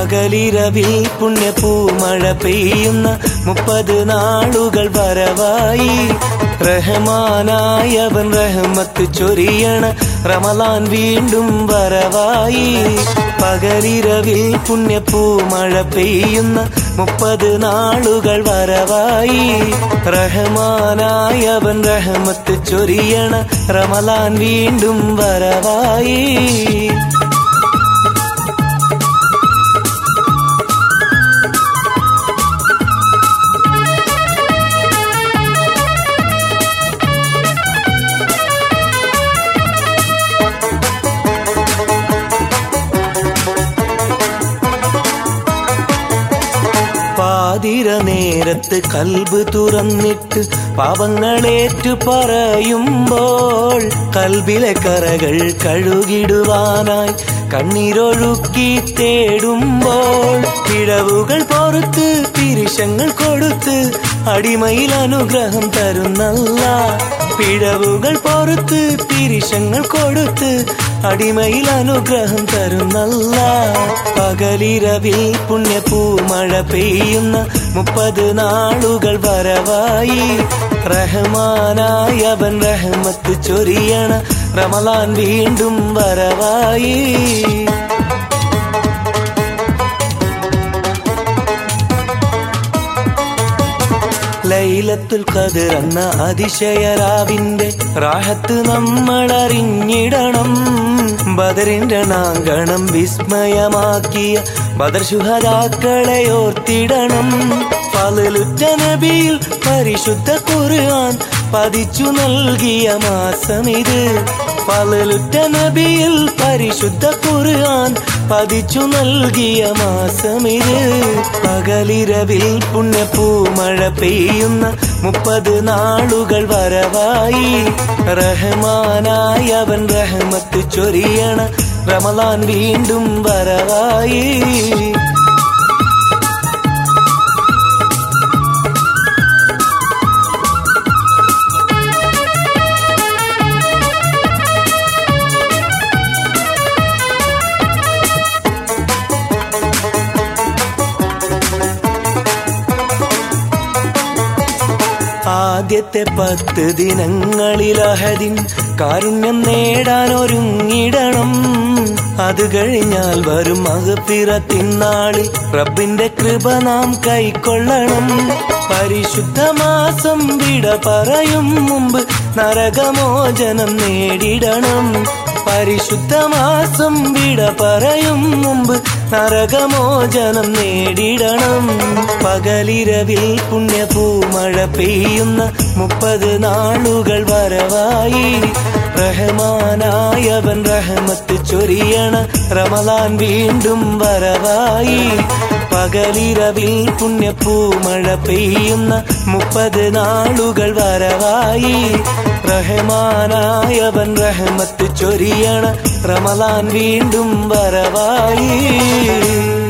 പകലിരവിൽ പുണ്യപൂമഴ പെയ്യുന്ന മുപ്പത് നാളുകൾ വരവായി റഹ്മാനായവൻ റഹ്മത്ത് ചൊരിയണ റമലാൻ വീണ്ടും വരവായി പകലിരവിൽ പുണ്യപൂമഴ പെയ്യുന്ന മുപ്പത് നാളുകൾ വരവായി റഹ്മാനായവൻ റഹ്മത്ത് ചൊരിയണ റമലാൻ വീണ്ടും വരവായി പാതിര നേരത്ത് കൽബ് തുറന്നിട്ട് പാപങ്ങളേറ്റു പറയുമ്പോൾ കൽബിലെ കറകൾ കഴുകിടുവാനായി കണ്ണീരൊഴുക്കി തേടുമ്പോൾ പിഴവുകൾ പൊറുത്ത് തിരിശങ്ങൾ കൊടുത്ത് അടിമയിൽ അനുഗ്രഹം തരുന്നല്ല പിഴവുകൾ പൊറുത്ത് തിരിശങ്ങൾ കൊടുത്ത് അടിമയിൽ അനുഗ്രഹം തരുന്നല്ല പകലിരവിൽ പുണ്യപൂമഴ പെയ്യുന്ന മുപ്പത് നാളുകൾ വരവായി റഹ്മാനായ അവൻ റഹ്മത്ത് ചൊരിയണ റമലാൻ വീണ്ടും വരവായി ലൈലത്തുൽ ഖദർ എന്ന അതിശയരാവിന്റെ റാഹത്ത് നമ്മൾ അറിഞ്ഞിടണം ബദറിന്റെ നാങ്കണം വിസ്മയമാക്കിയ ബദർ ശുഹദാക്കളെ ഓർത്തിടണം ഫലുറ്റ നബിയിൽ പരിശുദ്ധ ഖുർആൻ പതിച്ചു നൽകിയ മാസമിത് ഫലുറ്റ നബിയിൽ പരിശുദ്ധ ഖുർആൻ പതിച്ചു നൽകിയ മാസമിത് പകലിരവിൽ പുണ്യപൂമഴ പെയ്യുന്ന മുപ്പത് നാളുകൾ വരവായി റഹ്മാനായ അവൻ റഹ്മത്ത് ചൊരിയണ റമലാൻ വീണ്ടും വരവായി ആദ്യത്തെ പത്ത് ദിനങ്ങളിൽ അഹദിൻ കാരുണ്യം നേടാൻ ഒരുങ്ങിടണം അത് കഴിഞ്ഞാൽ വരും മകപ്പിറത്തിനാളിൽ റബ്ബിന്റെ കൃപ നാം കൈക്കൊള്ളണം പരിശുദ്ധ മാസം വിട പറയും മുമ്പ് നരകമോചനം നേടിടണം പരിശുദ്ധ മാസം വിട പറയും മുമ്പ് നരകമോചനം നേടിടണം പകലിരവിൽ പുണ്യപൂമഴ പെയ്യുന്ന മുപ്പത് നാളുകൾ വരവായി റഹ്മാനായവൻ റഹ്മത്ത് ചൊരിയണ റമലാൻ വീണ്ടും വരവായി പകലിരവിൽ പുണ്യപൂമഴ പെയ്യുന്ന മുപ്പത് നാളുകൾ വരവായി റഹ്മാനായവൻ റഹ്മത്ത് ചൊരിയണ റമലാൻ വീണ്ടും വരവായി